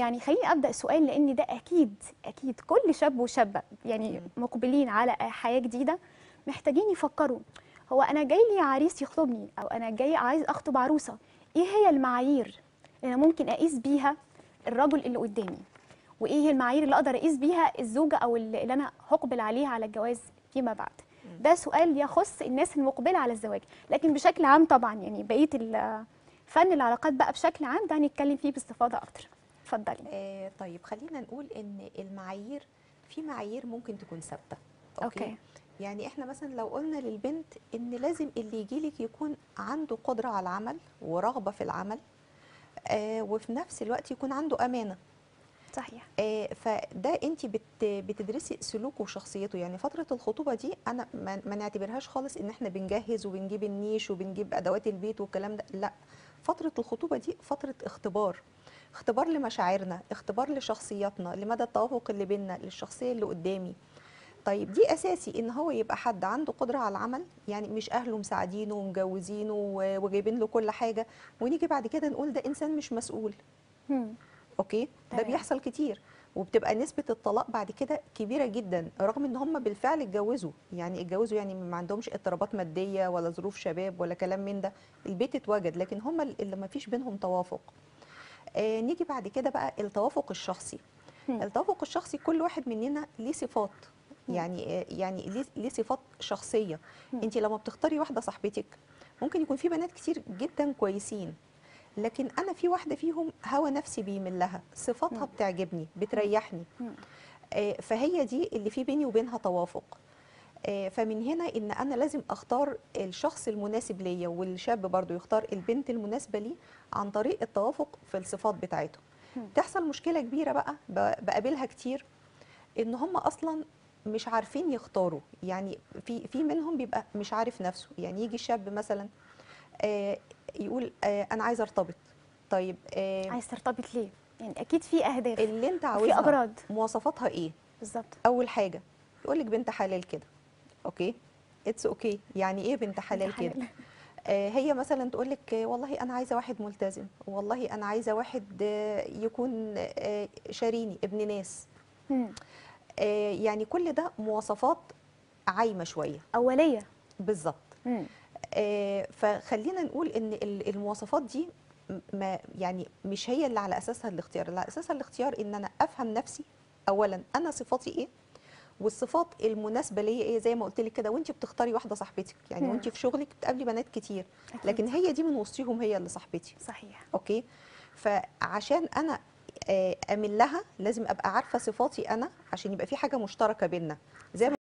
يعني خليني ابدا السؤال لان ده اكيد اكيد كل شاب وشابه يعني مقبلين على حياه جديده محتاجين يفكروا هو انا جاي لي عريس يخطبني او انا جاي عايز اخطب عروسه ايه هي المعايير اللي انا ممكن اقيس بيها الرجل اللي قدامي وايه هي المعايير اللي اقدر اقيس بيها الزوجه او اللي اللي انا هقبل عليها على الجواز فيما بعد ده سؤال يخص الناس المقبله على الزواج لكن بشكل عام طبعا يعني بقيه ال- فن العلاقات بقى بشكل عام ده هنتكلم فيه باستفاضه اكتر اتفضلي آه طيب خلينا نقول ان المعايير في معايير ممكن تكون ثابته أوكي. يعني احنا مثلا لو قلنا للبنت ان لازم اللي يجي لك يكون عنده قدره على العمل ورغبه في العمل آه وفي نفس الوقت يكون عنده امانه صحيح آه، فده انت بت بتدرسي سلوكه وشخصيته يعني فتره الخطوبه دي انا ما ما نعتبرهاش خالص ان احنا بنجهز وبنجيب النيش وبنجيب ادوات البيت والكلام ده لا فتره الخطوبه دي فتره اختبار اختبار لمشاعرنا اختبار لشخصياتنا لمدى التوافق اللي بينا للشخصيه اللي قدامي طيب دي اساسي ان هو يبقى حد عنده قدره على العمل يعني مش اهله مساعدينه ومجوزينه و- وجايبين له كل حاجه ونيجي بعد كده نقول ده انسان مش مسؤول هم. اوكي ده تمام. بيحصل كتير وبتبقى نسبة الطلاق بعد كده كبيرة جدا رغم ان هم بالفعل اتجوزوا يعني اتجوزوا يعني ما عندهمش اضطرابات مادية ولا ظروف شباب ولا كلام من ده البيت اتوجد لكن هم اللي ما فيش بينهم توافق آه نيجي بعد كده بقى التوافق الشخصي هم. التوافق الشخصي كل واحد مننا ليه صفات مم. يعني آه، يعني ليه ليه صفات شخصيه مم. انت لما بتختاري واحده صاحبتك ممكن يكون في بنات كتير جدا كويسين لكن انا في واحده فيهم هوى نفسي بيميل لها صفاتها مم. بتعجبني بتريحني مم. آه، فهي دي اللي في بيني وبينها توافق آه، فمن هنا ان انا لازم اختار الشخص المناسب ليا والشاب برضو يختار البنت المناسبه ليه عن طريق التوافق في الصفات بتاعته مم. تحصل مشكله كبيره بقى ب- بقابلها كتير ان هم اصلا مش عارفين يختاروا يعني في في منهم بيبقى مش عارف نفسه يعني يجي شاب مثلا آه، يقول آه، انا عايز ارتبط طيب آه، عايز ترتبط ليه يعني اكيد في اهداف اللي انت في عاوزها اغراض مواصفاتها ايه بالظبط اول حاجه يقول لك بنت حلال كده اوكي اتس اوكي يعني ايه بنت حلال كده حلال. آه، هي مثلا تقول لك آه، والله انا عايزه واحد ملتزم والله انا عايزه واحد آه، يكون آه، شاريني ابن ناس هم. آه، يعني كل ده مواصفات عايمه شويه اوليه بالظبط هم. آه، فخلينا نقول ان ال- المواصفات دي م- ما يعني مش هي اللي على اساسها الاختيار اللي على اساسها الاختيار ان انا افهم نفسي اولا انا صفاتي ايه والصفات المناسبه ليا ايه زي ما قلت لك كده وانت بتختاري واحده صاحبتك يعني مم. وانت في شغلك بتقابلي بنات كتير أكيد. لكن هي دي من وسطهم هي اللي صاحبتي صحيح اوكي فعشان انا آه، اميل لها لازم ابقى عارفه صفاتي انا عشان يبقى في حاجه مشتركه بينا زي ما